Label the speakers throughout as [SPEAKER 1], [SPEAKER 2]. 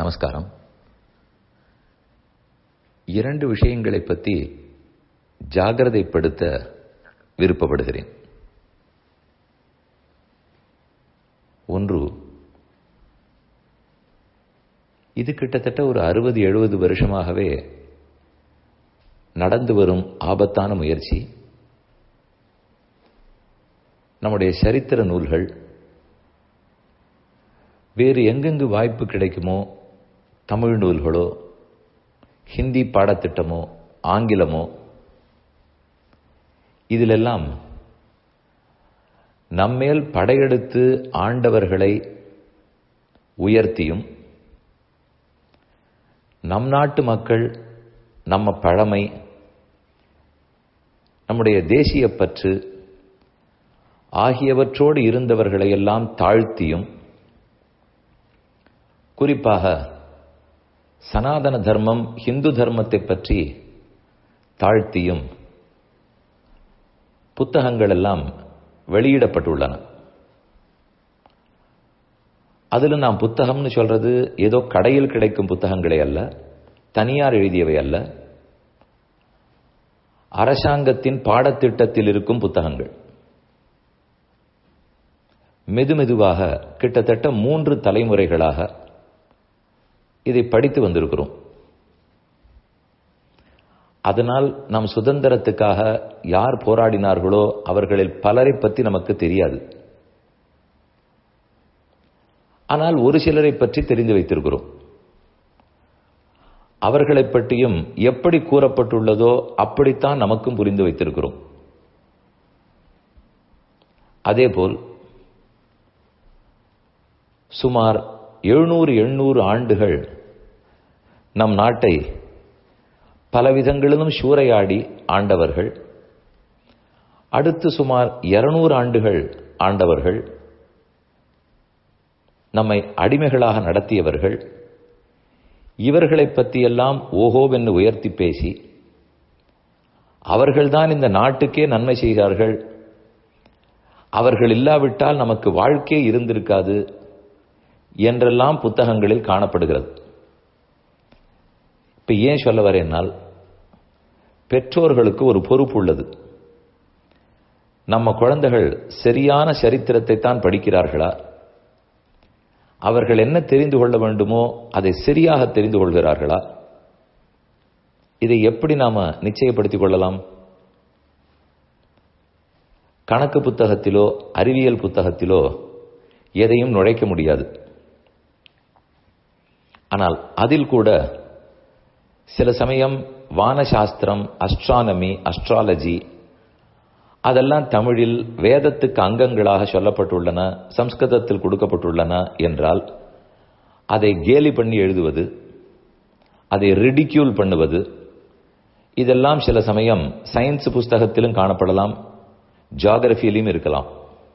[SPEAKER 1] நமஸ்காரம் இரண்டு விஷயங்களை பற்றி ஜாகிரதைப்படுத்த விருப்பப்படுகிறேன் ஒன்று இது கிட்டத்தட்ட ஒரு அறுபது எழுபது வருஷமாகவே நடந்து வரும் ஆபத்தான முயற்சி நம்முடைய சரித்திர நூல்கள் வேறு எங்கெங்கு வாய்ப்பு கிடைக்குமோ தமிழ் நூல்களோ ஹிந்தி பாடத்திட்டமோ ஆங்கிலமோ இதிலெல்லாம் நம்மேல் படையெடுத்து ஆண்டவர்களை உயர்த்தியும் நம் நாட்டு மக்கள் நம்ம பழமை நம்முடைய தேசிய பற்று ஆகியவற்றோடு இருந்தவர்களையெல்லாம் தாழ்த்தியும் குறிப்பாக சனாதன தர்மம் ஹிந்து தர்மத்தை பற்றி தாழ்த்தியும் புத்தகங்கள் எல்லாம் வெளியிடப்பட்டுள்ளன அதில் நாம் புத்தகம்னு சொல்றது ஏதோ கடையில் கிடைக்கும் புத்தகங்களே அல்ல தனியார் எழுதியவை அல்ல அரசாங்கத்தின் பாடத்திட்டத்தில் இருக்கும் புத்தகங்கள் மெதுமெதுவாக கிட்டத்தட்ட மூன்று தலைமுறைகளாக இதை படித்து வந்திருக்கிறோம் அதனால் நம் சுதந்திரத்துக்காக யார் போராடினார்களோ அவர்களில் பலரை பற்றி நமக்கு தெரியாது ஆனால் ஒரு சிலரை பற்றி தெரிந்து வைத்திருக்கிறோம் அவர்களை பற்றியும் எப்படி கூறப்பட்டுள்ளதோ அப்படித்தான் நமக்கும் புரிந்து வைத்திருக்கிறோம் அதேபோல் சுமார் எழுநூறு எண்ணூறு ஆண்டுகள் நம் நாட்டை பலவிதங்களிலும் சூறையாடி ஆண்டவர்கள் அடுத்து சுமார் இருநூறு ஆண்டுகள் ஆண்டவர்கள் நம்மை அடிமைகளாக நடத்தியவர்கள் இவர்களை பற்றியெல்லாம் ஓஹோவென்று உயர்த்தி பேசி அவர்கள்தான் இந்த நாட்டுக்கே நன்மை செய்கிறார்கள் அவர்கள் இல்லாவிட்டால் நமக்கு வாழ்க்கை இருந்திருக்காது என்றெல்லாம் புத்தகங்களில் காணப்படுகிறது இப்ப ஏன் சொல்ல வரேன்னால் பெற்றோர்களுக்கு ஒரு பொறுப்பு உள்ளது நம்ம குழந்தைகள் சரியான சரித்திரத்தை தான் படிக்கிறார்களா அவர்கள் என்ன தெரிந்து கொள்ள வேண்டுமோ அதை சரியாக தெரிந்து கொள்கிறார்களா இதை எப்படி நாம நிச்சயப்படுத்திக் கொள்ளலாம் கணக்கு புத்தகத்திலோ அறிவியல் புத்தகத்திலோ எதையும் நுழைக்க முடியாது ஆனால் அதில் கூட சில சமயம் வானசாஸ்திரம் அஸ்ட்ரானமி அஸ்ட்ராலஜி அதெல்லாம் தமிழில் வேதத்துக்கு அங்கங்களாக சொல்லப்பட்டுள்ளன சம்ஸ்கிருதத்தில் கொடுக்கப்பட்டுள்ளன என்றால் அதை கேலி பண்ணி எழுதுவது அதை ரிடிக்யூல் பண்ணுவது இதெல்லாம் சில சமயம் சயின்ஸ் புஸ்தகத்திலும் காணப்படலாம் ஜியாகிரபியிலும் இருக்கலாம்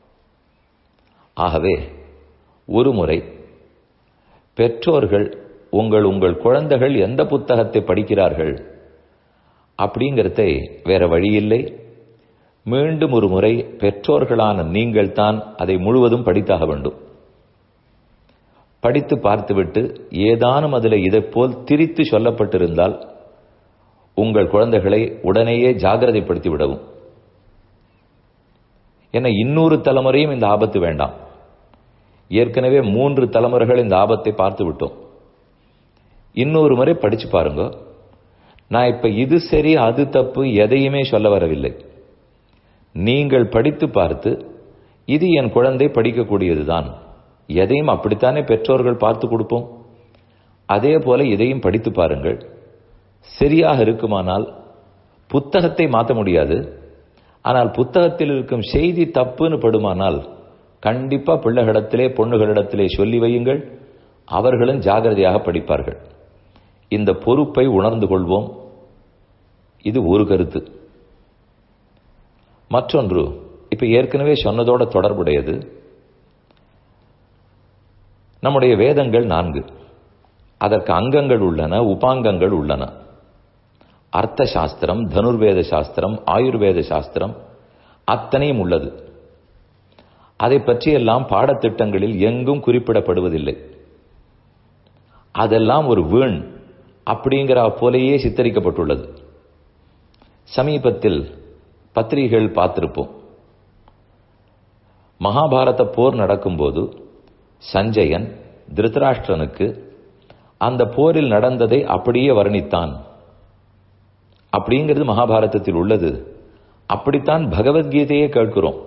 [SPEAKER 1] ஆகவே ஒரு முறை பெற்றோர்கள் உங்கள் உங்கள் குழந்தைகள் எந்த புத்தகத்தை படிக்கிறார்கள் அப்படிங்கிறதை வேற வழியில்லை மீண்டும் ஒரு முறை பெற்றோர்களான நீங்கள் தான் அதை முழுவதும் படித்தாக வேண்டும் படித்து பார்த்துவிட்டு ஏதானும் அதில் இதை போல் திரித்து சொல்லப்பட்டிருந்தால் உங்கள் குழந்தைகளை உடனேயே ஜாகிரதைப்படுத்தி விடவும் என இன்னொரு தலைமுறையும் இந்த ஆபத்து வேண்டாம் ஏற்கனவே மூன்று தலைமுறைகள் இந்த ஆபத்தை பார்த்து விட்டோம் இன்னொரு முறை படிச்சு பாருங்க நான் இப்ப இது சரி அது தப்பு எதையுமே சொல்ல வரவில்லை நீங்கள் படித்து பார்த்து இது என் குழந்தை படிக்கக்கூடியதுதான் எதையும் அப்படித்தானே பெற்றோர்கள் பார்த்து கொடுப்போம் அதே போல இதையும் படித்து பாருங்கள் சரியாக இருக்குமானால் புத்தகத்தை மாற்ற முடியாது ஆனால் புத்தகத்தில் இருக்கும் செய்தி தப்புன்னு படுமானால் கண்டிப்பா பிள்ளைகளிடத்திலே பொண்ணுகளிடத்திலே சொல்லி வையுங்கள் அவர்களும் ஜாகிரதையாக படிப்பார்கள் இந்த பொறுப்பை உணர்ந்து கொள்வோம் இது ஒரு கருத்து மற்றொன்று இப்ப ஏற்கனவே சொன்னதோட தொடர்புடையது நம்முடைய வேதங்கள் நான்கு அதற்கு அங்கங்கள் உள்ளன உபாங்கங்கள் உள்ளன அர்த்த சாஸ்திரம் தனுர்வேத சாஸ்திரம் ஆயுர்வேத சாஸ்திரம் அத்தனையும் உள்ளது அதை பற்றியெல்லாம் பாடத்திட்டங்களில் எங்கும் குறிப்பிடப்படுவதில்லை அதெல்லாம் ஒரு வீண் அப்படிங்கிற போலேயே சித்தரிக்கப்பட்டுள்ளது சமீபத்தில் பத்திரிகைகள் பார்த்திருப்போம் மகாபாரத போர் நடக்கும்போது சஞ்சயன் திருதராஷ்டிரனுக்கு அந்த போரில் நடந்ததை அப்படியே வர்ணித்தான் அப்படிங்கிறது மகாபாரதத்தில் உள்ளது அப்படித்தான் பகவத்கீதையே கேட்கிறோம்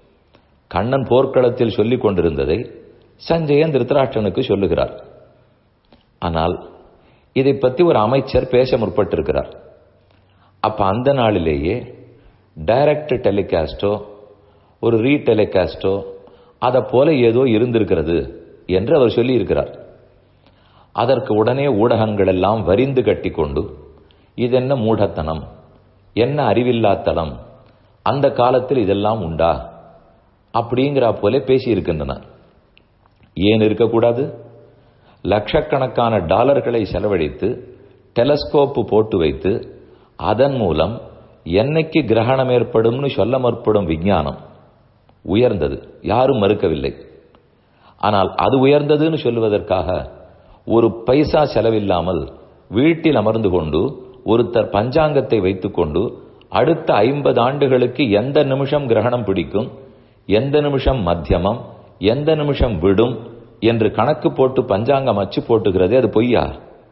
[SPEAKER 1] கண்ணன் போர்க்களத்தில் சொல்லிக் கொண்டிருந்ததை சஞ்சயன் திருத்தராஷ்டனுக்கு சொல்லுகிறார் ஆனால் இதை பற்றி ஒரு அமைச்சர் பேச முற்பட்டிருக்கிறார் அப்ப அந்த நாளிலேயே டைரக்ட் டெலிகாஸ்டோ ஒரு ரீடெலிகாஸ்டோ அதை போல ஏதோ இருந்திருக்கிறது என்று அவர் சொல்லியிருக்கிறார் அதற்கு உடனே ஊடகங்கள் எல்லாம் வரிந்து கட்டிக்கொண்டு இதென்ன மூடத்தனம் என்ன அறிவில்லாத்தனம் அந்த காலத்தில் இதெல்லாம் உண்டா அப்படிங்கிற போல பேசியிருக்கின்றன ஏன் இருக்கக்கூடாது லட்சக்கணக்கான டாலர்களை செலவழித்து டெலஸ்கோப்பு போட்டு வைத்து அதன் மூலம் என்னைக்கு கிரகணம் ஏற்படும்னு சொல்ல முற்படும் விஞ்ஞானம் உயர்ந்தது யாரும் மறுக்கவில்லை ஆனால் அது உயர்ந்ததுன்னு சொல்லுவதற்காக ஒரு பைசா செலவில்லாமல் வீட்டில் அமர்ந்து கொண்டு ஒருத்தர் பஞ்சாங்கத்தை வைத்துக்கொண்டு அடுத்த ஐம்பது ஆண்டுகளுக்கு எந்த நிமிஷம் கிரகணம் பிடிக்கும் எந்த நிமிஷம் மத்தியமம் எந்த நிமிஷம் விடும் என்று கணக்கு போட்டு பஞ்சாங்கம் அச்சு போட்டுகிறதே அது பொய்யா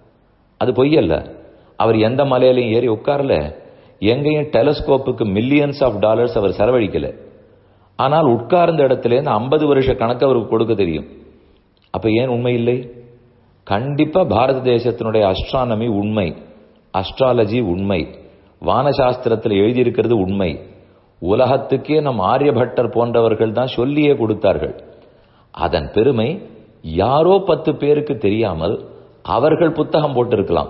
[SPEAKER 1] அது பொய்யல்ல அவர் எந்த மலையிலையும் ஏறி உட்காரல எங்கேயும் டெலஸ்கோப்புக்கு மில்லியன்ஸ் ஆஃப் டாலர்ஸ் அவர் செலவழிக்கல ஆனால் உட்கார்ந்த இடத்துல இருந்து ஐம்பது வருஷ கணக்கு அவருக்கு கொடுக்க தெரியும் அப்ப ஏன் உண்மை இல்லை கண்டிப்பா பாரத தேசத்தினுடைய அஸ்ட்ரானமி உண்மை அஸ்ட்ராலஜி உண்மை வானசாஸ்திரத்தில் எழுதியிருக்கிறது உண்மை உலகத்துக்கே நம் ஆரியபட்டர் போன்றவர்கள் தான் சொல்லியே கொடுத்தார்கள் அதன் பெருமை யாரோ பத்து பேருக்கு தெரியாமல் அவர்கள் புத்தகம் போட்டிருக்கலாம்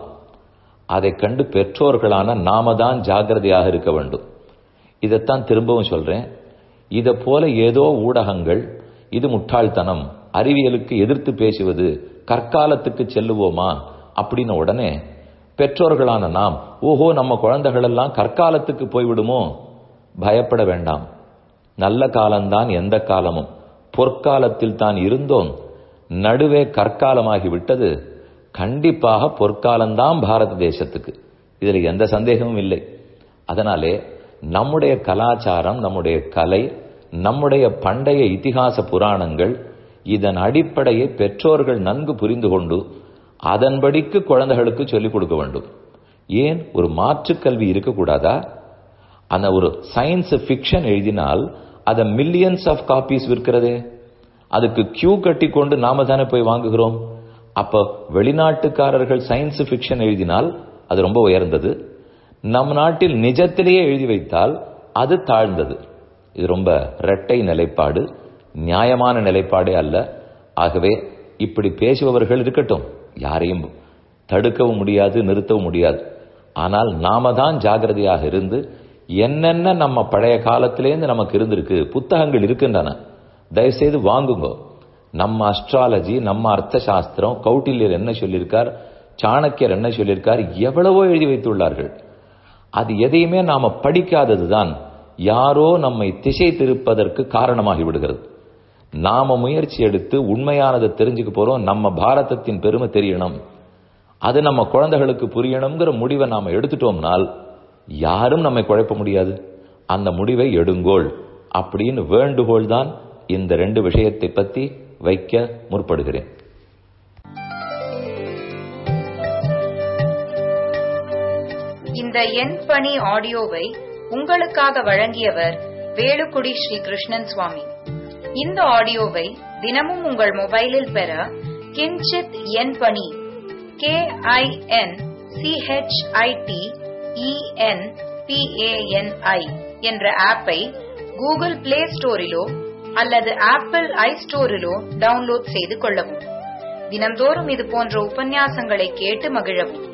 [SPEAKER 1] அதை கண்டு பெற்றோர்களான நாம தான் ஜாகிரதையாக இருக்க வேண்டும் இதைத்தான் திரும்பவும் சொல்றேன் இதை போல ஏதோ ஊடகங்கள் இது முட்டாள்தனம் அறிவியலுக்கு எதிர்த்து பேசுவது கற்காலத்துக்கு செல்லுவோமா அப்படின்னு உடனே பெற்றோர்களான நாம் ஓஹோ நம்ம குழந்தைகள் எல்லாம் கற்காலத்துக்கு போய்விடுமோ பயப்பட வேண்டாம் நல்ல காலம்தான் எந்த காலமும் பொற்காலத்தில் தான் இருந்தோம் நடுவே கற்காலமாகி விட்டது கண்டிப்பாக பொற்காலம்தான் பாரத தேசத்துக்கு இதில் எந்த சந்தேகமும் இல்லை அதனாலே நம்முடைய கலாச்சாரம் நம்முடைய கலை நம்முடைய பண்டைய இதிகாச புராணங்கள் இதன் அடிப்படையை பெற்றோர்கள் நன்கு புரிந்து கொண்டு அதன்படிக்கு குழந்தைகளுக்கு சொல்லிக் கொடுக்க வேண்டும் ஏன் ஒரு மாற்று கல்வி இருக்கக்கூடாதா அந்த ஒரு சயின்ஸ் ஃபிக்ஷன் எழுதினால் அதை மில்லியன்ஸ் ஆஃப் காப்பீஸ் விற்கிறதே அதுக்கு கியூ கட்டி கொண்டு நாம தானே போய் வாங்குகிறோம் அப்போ வெளிநாட்டுக்காரர்கள் சயின்ஸ் ஃபிக்ஷன் எழுதினால் அது ரொம்ப உயர்ந்தது நம் நாட்டில் நிஜத்திலேயே எழுதி வைத்தால் அது தாழ்ந்தது இது ரொம்ப இரட்டை நிலைப்பாடு நியாயமான நிலைப்பாடே அல்ல ஆகவே இப்படி பேசுபவர்கள் இருக்கட்டும் யாரையும் தடுக்கவும் முடியாது நிறுத்தவும் முடியாது ஆனால் நாம தான் ஜாகிரதையாக இருந்து என்னென்ன நம்ம பழைய காலத்திலேருந்து நமக்கு இருந்திருக்கு புத்தகங்கள் இருக்கின்றன தயவுசெய்து வாங்குங்க நம்ம அஸ்ட்ராலஜி நம்ம அர்த்த சாஸ்திரம் கௌட்டில்யர் என்ன சொல்லியிருக்கார் சாணக்கியர் என்ன சொல்லியிருக்கார் எவ்வளவோ எழுதி வைத்துள்ளார்கள் அது எதையுமே நாம படிக்காததுதான் யாரோ நம்மை திசை திருப்பதற்கு காரணமாகி விடுகிறது நாம முயற்சி எடுத்து உண்மையானதை தெரிஞ்சுக்க போறோம் நம்ம பாரதத்தின் பெருமை தெரியணும் அது நம்ம குழந்தைகளுக்கு புரியணுங்கிற முடிவை நாம எடுத்துட்டோம்னால் யாரும் நம்மை குழப்ப முடியாது அந்த முடிவை எடுங்கோள் அப்படின்னு வேண்டுகோள் தான் இந்த ரெண்டு விஷயத்தை பத்தி வைக்க முற்படுகிறேன்
[SPEAKER 2] இந்த எண் பணி ஆடியோவை உங்களுக்காக வழங்கியவர் வேலுக்குடி ஸ்ரீ கிருஷ்ணன் சுவாமி இந்த ஆடியோவை தினமும் உங்கள் மொபைலில் பெற கிஞ்சித் எண் பணி கே ஐ என் சிஹெச்ஐடி இஎன் பிஏஎன்ஐ என்ற ஆப்பை கூகுள் பிளே ஸ்டோரிலோ அல்லது ஆப்பிள் ஐ ஸ்டோரிலோ டவுன்லோட் செய்து கொள்ளவும் தினந்தோறும் இது போன்ற உபன்யாசங்களை கேட்டு மகிழவும்